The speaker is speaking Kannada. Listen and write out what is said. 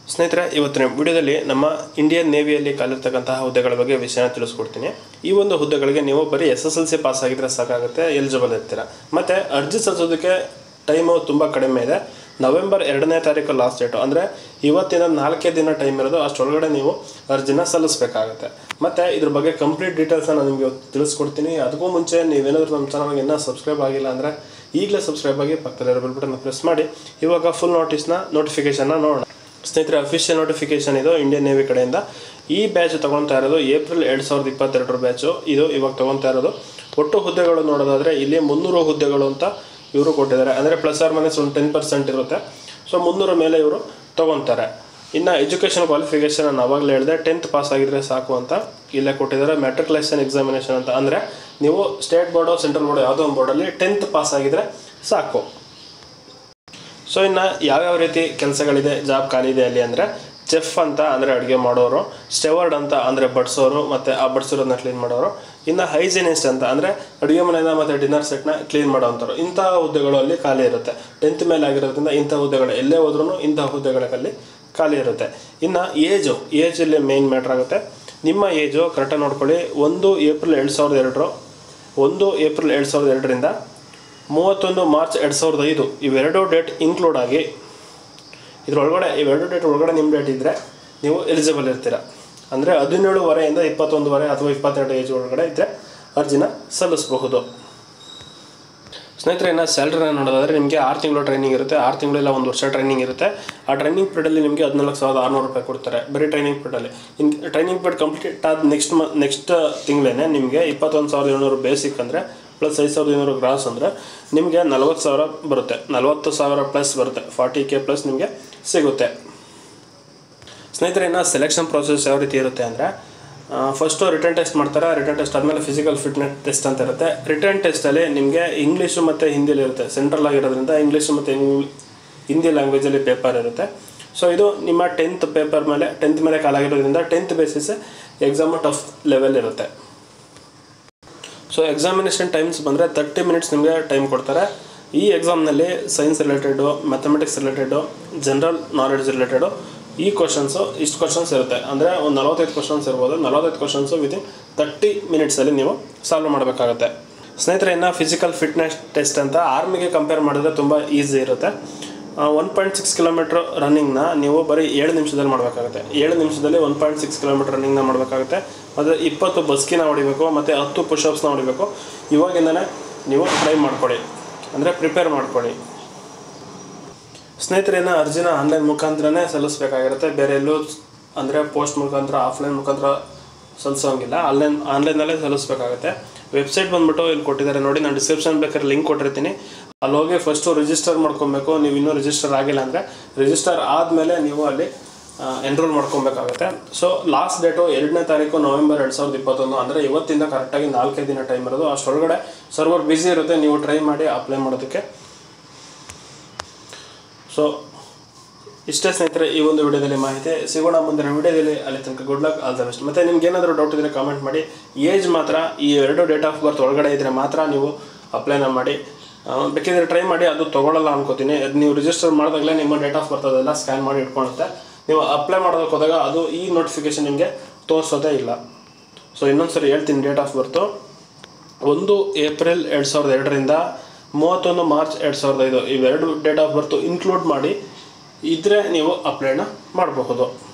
ಸ್ನೇಹಿತರೆ ಇವತ್ತಿನ ವಿಡಿಯೋದಲ್ಲಿ ನಮ್ಮ ಇಂಡಿಯನ್ ನೇವಿಯಲ್ಲಿ ಕಾಲಿರ್ತಕ್ಕಂತಹ ಹುದ್ದೆಗಳ ಬಗ್ಗೆ ವಿಷಯನ ತಿಳಿಸ್ಕೊಡ್ತೀನಿ ಈ ಒಂದು ಹುದ್ದೆಗಳಿಗೆ ನೀವು ಬರೀ S S L C pass ಆಗಿದ್ರೆ ಸಾಕಾಗುತ್ತೆ ಎಲಿಜಿಬಲ್ ಇರ್ತೀರ ಮತ್ತು ಅರ್ಜಿ ಸಲ್ಲಿಸೋದಕ್ಕೆ ಟೈಮು ತುಂಬ ಕಡಿಮೆ ಇದೆ ನವೆಂಬರ್ ಎರಡನೇ ತಾರೀಕು ಲಾಸ್ಟ್ ಡೇಟು ಅಂದರೆ ಇವತ್ತಿನ ನಾಲ್ಕೇ ದಿನ ಟೈಮ್ ಇರೋದು ಅಷ್ಟರೊಳಗಡೆ ನೀವು ಅರ್ಜಿನ ಸಲ್ಲಿಸಬೇಕಾಗುತ್ತೆ ಮತ್ತು ಇದ್ರ ಬಗ್ಗೆ ಕಂಪ್ಲೀಟ್ ಡೀಟೇಲ್ಸ್ನ ನಾನು ನಿಮಗೆ ತಿಳಿಸ್ಕೊಡ್ತೀನಿ ಅದಕ್ಕೂ ಮುಂಚೆ ನೀವೇನಾದರೂ ನಮ್ಮ ಚಾನಲ್ಗೆ ಇನ್ನೂ ಸಬ್ಸ್ಕ್ರೈಬ್ ಆಗಿಲ್ಲ ಅಂದರೆ ಈಗಲೇ ಸಬ್ಸ್ಕ್ರೈಬ್ ಆಗಿ ಪಕ್ಕದಲ್ಲಿರೋ ಬೆಲ್ ಬಟನ್ ಪ್ರೆಸ್ ಮಾಡಿ ಇವಾಗ ಫುಲ್ ನೋಟಿಸ್ನ ನೋಟಿಫಿಕೇಷನ್ನ ನೋಡೋಣ ಸ್ನೇಹಿತರೆ ಅಫಿಷಿಯಲ್ ನೋಟಿಫಿಕೇಶನ್ ಇದು ಇಂಡಿಯನ್ ನೇವಿ ಕಡೆಯಿಂದ ಈ ಬ್ಯಾಚ್ ತೊಗೊಳ್ತಾ ಇರೋದು ಏಪ್ರಿಲ್ ಎರಡು ಸಾವಿರದ ಇಪ್ಪತ್ತೆರಡರ ಬ್ಯಾಚು ಇದು ಇವಾಗ ತೊಗೊತಾ ಇರೋದು ಒಟ್ಟು ಹುದ್ದೆಗಳು ನೋಡೋದಾದರೆ ಇಲ್ಲಿ ಮುನ್ನೂರು ಹುದ್ದೆಗಳು ಅಂತ ಇವರು ಕೊಟ್ಟಿದ್ದಾರೆ ಅಂದರೆ ಪ್ಲಸ್ ಆರ್ ಮೈನಸ್ ಒಂದು ಟೆನ್ ಪರ್ಸೆಂಟ್ ಇರುತ್ತೆ ಸೊ ಮುನ್ನೂರ ಮೇಲೆ ಇವರು ತೊಗೊತಾರೆ ಇನ್ನು ಎಜುಕೇಷನ್ ಕ್ವಾಲಿಫಿಕೇಷನ್ ನಾನು ಅವಾಗಲೇ ಹೇಳಿದೆ ಟೆಂತ್ ಪಾಸ್ ಆಗಿದ್ರೆ ಸಾಕು ಅಂತ ಇಲ್ಲೇ ಕೊಟ್ಟಿದ್ದಾರೆ ಮೆಟ್ರಿಕ್ಯುಲೇಷನ್ ಎಕ್ಸಾಮಿನೇಷನ್ ಅಂತ ಅಂದರೆ ನೀವು ಸ್ಟೇಟ್ ಬೋರ್ಡು ಸೆಂಟ್ರಲ್ ಬೋರ್ಡು ಯಾವುದೋ ಒಂದು ಬೋರ್ಡಲ್ಲಿ ಟೆಂತ್ ಪಾಸ್ ಆಗಿದ್ರೆ ಸಾಕು ಸೊ ಇನ್ನು ಯಾವ್ಯಾವ ರೀತಿ ಕೆಲಸಗಳಿದೆ ಜಾಬ್ ಖಾಲಿ ಇದೆ ಅಲ್ಲಿ ಅಂದರೆ ಚೆಫ್ ಅಂತ ಅಂದರೆ ಅಡುಗೆ ಮಾಡೋರು ಸ್ಟೆವರ್ಡ್ ಅಂತ ಅಂದರೆ ಬಡಿಸೋರು ಮತ್ತು ಆ ಬಡಿಸಿರೋದನ್ನ ಕ್ಲೀನ್ ಮಾಡೋರು ಇನ್ನು ಹೈಜಿನಿಸ್ಟ್ ಅಂತ ಅಂದರೆ ಅಡುಗೆ ಮನೆಯಿಂದ ಮತ್ತು ಡಿನ್ನರ್ ಸೆಟ್ನ ಕ್ಲೀನ್ ಮಾಡೋವಂಥವ್ರು ಇಂಥ ಹುದ್ದೆಗಳು ಅಲ್ಲಿ ಖಾಲಿ ಇರುತ್ತೆ ಟೆಂತ್ ಮೇಲೆ ಆಗಿರೋದ್ರಿಂದ ಇಂಥ ಹುದ್ದೆಗಳು ಎಲ್ಲೇ ಹೋದ್ರೂ ಇಂಥ ಹುದ್ದೆಗಳಲ್ಲಿ ಖಾಲಿ ಇರುತ್ತೆ ಇನ್ನು ಏಜು ಏಜ್ ಇಲ್ಲಿ ಮೇನ್ ಮ್ಯಾಟ್ರ್ ಆಗುತ್ತೆ ನಿಮ್ಮ ಏಜು ಕರೆಕ್ಟಾಗಿ ನೋಡ್ಕೊಳ್ಳಿ ಒಂದು ಏಪ್ರಿಲ್ ಎರಡು ಸಾವಿರದ ಎರಡರು ಒಂದು ಏಪ್ರಿಲ್ ಎರಡು ಸಾವಿರದ ಎರಡರಿಂದ ಮೂವತ್ತೊಂದು ಮಾರ್ಚ್ ಎರಡು ಸಾವಿರದ ಐದು ಇವೆರಡು ಡೇಟ್ ಇನ್ಕ್ಲೂಡ್ ಆಗಿ ಇದರೊಳಗಡೆ ಇವೆರಡು ಡೇಟ್ ಒಳಗಡೆ ನಿಮ್ಮ ಡೇಟ್ ಇದ್ದರೆ ನೀವು ಎಲಿಜಿಬಲ್ ಇರ್ತೀರ ಅಂದರೆ ಹದಿನೇಳುವರೆಯಿಂದ ಇಪ್ಪತ್ತೊಂದುವರೆ ಅಥವಾ ಇಪ್ಪತ್ತೆರಡು ಏಜ್ ಒಳಗಡೆ ಇದ್ದರೆ ಅರ್ಜಿನ ಸಲ್ಲಿಸಬಹುದು ಸ್ನೇಹಿತರೆ ಇನ್ನು ಸ್ಯಾಲ್ರಿನ ನೋಡೋದಾದ್ರೆ ನಿಮಗೆ ಆರು ತಿಂಗಳು ಟ್ರೈನಿಂಗ್ ಇರುತ್ತೆ ಆರು ತಿಂಗಳಿಲ್ಲ ಒಂದು ವರ್ಷ ಟ್ರೈನಿಂಗ್ ಇರುತ್ತೆ ಆ ಟ್ರೈನಿಂಗ್ ಪೀರಿಯಡಲ್ಲಿ ನಿಮಗೆ ಹದಿನಾಲ್ಕು ಸಾವಿರದ ಆರುನೂರು ರೂಪಾಯಿ ಕೊಡ್ತಾರೆ ಬರೀ ಟ್ರೈನಿಂಗ್ ಪೀರಿಯಡಲ್ಲಿ ಇನ್ ಟ್ರೈನಿಂಗ್ ಪೀರಿಯಡ್ ಕಂಪ್ಲೀಟ್ ಆದ ನೆಕ್ಸ್ಟ್ ಮ ನೆಕ್ಸ್ಟ್ ತಿಂಗಳೇ ನಿಮಗೆ ಇಪ್ಪತ್ತೊಂದು ಸಾವಿರದ ಏಳ್ನೂರು ಬೇಸಿಕ್ ಅಂದರೆ ಪ್ಲಸ್ ಐದು ಸಾವಿರದ ಐನೂರು ಗ್ರಾಸ್ ಅಂದರೆ ನಿಮಗೆ ನಲ್ವತ್ತು ಸಾವಿರ ಬರುತ್ತೆ ನಲ್ವತ್ತು ಸಾವಿರ ಪ್ಲಸ್ ಬರುತ್ತೆ ಫಾರ್ಟಿ ಕೆ ಪ್ಲಸ್ ನಿಮಗೆ ಸಿಗುತ್ತೆ ಸ್ನೇಹಿತರೆ ಇನ್ನು ಸೆಲೆಕ್ಷನ್ ಪ್ರೊಸೆಸ್ ಯಾವ ರೀತಿ ಇರುತ್ತೆ ಅಂದರೆ ಫಸ್ಟು ರಿಟರ್ನ್ ಟೆಸ್ಟ್ ಮಾಡ್ತಾರೆ ರಿಟರ್ನ್ ಟೆಸ್ಟ್ ಆದಮೇಲೆ ಫಿಸಿಕಲ್ ಫಿಟ್ನೆಸ್ ಟೆಸ್ಟ್ ಅಂತ ಇರುತ್ತೆ ರಿಟರ್ನ್ ಟೆಸ್ಟಲ್ಲಿ ನಿಮಗೆ ಇಂಗ್ಲೀಷು ಮತ್ತು ಹಿಂದಿಲಿ ಇರುತ್ತೆ ಸೆಂಟ್ರಲ್ ಆಗಿರೋದ್ರಿಂದ ಇಂಗ್ಲೀಷು ಮತ್ತು ಹಿಂದಿ ಲ್ಯಾಂಗ್ವೇಜಲ್ಲಿ ಪೇಪರ್ ಇರುತ್ತೆ ಸೊ ಇದು ನಿಮ್ಮ ಟೆಂತ್ ಪೇಪರ್ ಮೇಲೆ ಟೆಂತ್ ಮೇಲೆ ಕಾಲಾಗಿರೋದ್ರಿಂದ tenth basis exam tough level ಇರುತ್ತೆ ಸೊ ಎಕ್ಸಾಮಿನೇಷನ್ ಟೈಮ್ಸ್ ಬಂದರೆ ತರ್ಟಿ ಮಿನಿಟ್ಸ್ ನಿಮಗೆ ಟೈಮ್ ಕೊಡ್ತಾರೆ ಈ ಎಕ್ಸಾಮ್ನಲ್ಲಿ science related mathematics related general knowledge related ಈ ಕ್ವಶನ್ಸು ಇಷ್ಟು ಕ್ವಶನ್ಸ್ ಇರುತ್ತೆ ಅಂದರೆ ಒಂದು ನಲವತ್ತೈದು ಕ್ವಶನ್ಸ್ ಇರ್ಬೋದು ನಲವತ್ತೈದು ಕ್ವಶನ್ಸು ವಿತಿನ್ ತರ್ಟಿ ಮಿನಿಟ್ಸಲ್ಲಿ ನೀವು ಸಾಲ್ವ್ ಮಾಡಬೇಕಾಗುತ್ತೆ ಸ್ನೇಹಿತರೆ ಇನ್ನು ಫಿಸಿಕಲ್ ಫಿಟ್ನೆಸ್ ಟೆಸ್ಟ್ ಅಂತ ಆರ್ಮಿಗೆ ಕಂಪೇರ್ ಮಾಡಿದ್ರೆ ತುಂಬ ಈಸಿ ಇರುತ್ತೆ ಒನ್ ಪಾಯಿಂಟ್ ಸಿಕ್ಸ್ ಕಿಲೋಮೀಟ್ರ್ ರನ್ನಿಂಗ್ನ ನೀವು ಬರೀ ಏಳು ನಿಮಿಷದಲ್ಲಿ ಮಾಡಬೇಕಾಗುತ್ತೆ ಏಳು ನಿಮಿಷದಲ್ಲಿ ಒನ್ ಪಾಯಿಂಟ್ ಸಿಕ್ಸ್ ಕಿಲೋಮೀಟ್ರ್ ರನ್ನಿಂಗ್ನ ಮಾಡಬೇಕಾಗುತ್ತೆ ಮತ್ತು ಇಪ್ಪತ್ತು ಬಸ್ಕಿನ ಹೊಡಿಬೇಕು ಮತ್ತು ಹತ್ತು ಪುಷಪ್ಸ್ನ ಹೊಡಿಬೇಕು ಇವಾಗಿಂದನೇ ನೀವು ಟ್ರೈ ಮಾಡ್ಕೊಳ್ಳಿ ಅಂದರೆ ಪ್ರಿಪೇರ್ ಮಾಡ್ಕೊಳ್ಳಿ ಸ್ನೇಹಿತರೇನ ಅರ್ಜಿನ ಆನ್ಲೈನ್ ಮುಖಾಂತರನೇ ಸಲ್ಲಿಸಬೇಕಾಗಿರುತ್ತೆ ಬೇರೆ ಎಲ್ಲೂ ಅಂದರೆ ಪೋಸ್ಟ್ ಮುಖಾಂತರ ಆಫ್ಲೈನ್ ಮುಖಾಂತರ ಸಲ್ಲಿಸೋಂಗಿಲ್ಲ ಆನ್ಲೈನ್ ಆನ್ಲೈನಲ್ಲೇ ಸಲ್ಲಿಸಬೇಕಾಗುತ್ತೆ ವೆಬ್ಸೈಟ್ ಬಂದುಬಿಟ್ಟು ಇಲ್ಲಿ ಕೊಟ್ಟಿದ್ದಾರೆ ನೋಡಿ ನಾನು ಡಿಸ್ಕ್ರಿಪ್ಷನ್ ಬೇಕಾದ್ರೆ ಲಿಂಕ್ ಕೊಟ್ಟಿರ್ತೀನಿ ಅಲ್ಲಿ ಹೋಗಿ ಫಸ್ಟು ರಿಜಿಸ್ಟರ್ ಮಾಡ್ಕೊಬೇಕು ನೀವು ಇನ್ನೂ ರಿಜಿಸ್ಟರ್ ಆಗಿಲ್ಲ ಅಂದರೆ ರಿಜಿಸ್ಟರ್ ಆದಮೇಲೆ ನೀವು ಅಲ್ಲಿ ಎನ್ರೋಲ್ ಮಾಡ್ಕೊಬೇಕಾಗುತ್ತೆ ಸೊ ಲಾಸ್ಟ್ ಡೇಟು ಎರಡನೇ ತಾರೀಕು ನವೆಂಬರ್ ಎರಡು ಸಾವಿರದ ಇಪ್ಪತ್ತೊಂದು ಅಂದರೆ ಇವತ್ತಿಂದ ಕರೆಕ್ಟಾಗಿ ನಾಲ್ಕೈದು ದಿನ ಟೈಮ್ ಇರೋದು ಅಷ್ಟರೊಳಗಡೆ ಸರ್ವರ್ ಬ್ಯುಸಿ ಇರುತ್ತೆ ನೀವು ಟ್ರೈ ಮಾಡಿ ಅಪ್ಲೈ ಮಾಡೋದಕ್ಕೆ ಸೊ ಇಷ್ಟೇ ಸ್ನೇಹಿತರೆ ಈ ಒಂದು ವಿಡಿಯೋದಲ್ಲಿ ಮಾಹಿತಿ ಸಿಗೋಣ ಮುಂದಿನ ವಿಡಿಯೋದಲ್ಲಿ ಅಲ್ಲಿ ತನಕ good luck all the best ಮತ್ತು ನಿಮ್ಗೆ ಏನಾದರೂ ಡೌಟ್ ಇದ್ದರೆ ಕಾಮೆಂಟ್ ಮಾಡಿ ಏಜ್ ಮಾತ್ರ ಈ ಎರಡು ಡೇಟ್ ಆಫ್ ಬರ್ತ್ ಒಳಗಡೆ ಇದ್ದರೆ ಮಾತ್ರ ನೀವು ಅಪ್ಲೈನ ಮಾಡಿ ಆ, ಬೇಕಿದ್ರೆ ಟ್ರೈ ಮಾಡಿ ಅದು ತೊಗೊಳ್ಳಲ್ಲ ಅನ್ಕೋತೀನಿ ಅದು ನೀವು ರಿಜಿಸ್ಟರ್ ಮಾಡಿದಾಗಲೇ ನಿಮ್ಮ ಡೇಟ್ ಆಫ್ ಬರ್ತ್ ಅದೆಲ್ಲ ಸ್ಕ್ಯಾನ್ ಮಾಡಿ ಇಟ್ಕೊಳುತ್ತೆ ನೀವು ಅಪ್ಲೈ ಮಾಡೋದಕ್ಕೆ ಹೋದಾಗ ಅದು ಈ ನೋಟಿಫಿಕೇಶನ್ ನಿಮಗೆ ತೋರಿಸೋದೇ ಇಲ್ಲ ಸೊ ಇನ್ನೊಂದು ಸರಿ ಹೇಳ್ತೀನಿ ಡೇಟ್ ಆಫ್ ಬರ್ತು ಒಂದು ಏಪ್ರಿಲ್ ಎರಡು ಸಾವಿರದ ಎರಡರಿಂದ ಮೂವತ್ತೊಂದು ಮಾರ್ಚ್ ಎರಡು ಸಾವಿರದ ಐದು ಇವೆರಡು ಡೇಟ್ ಆಫ್ ಬರ್ತು ಇನ್ಕ್ಲೂಡ್ ಮಾಡಿ ಇದ್ದರೆ ನೀವು ಅಪ್ಲೈನ ಮಾಡಬಹುದು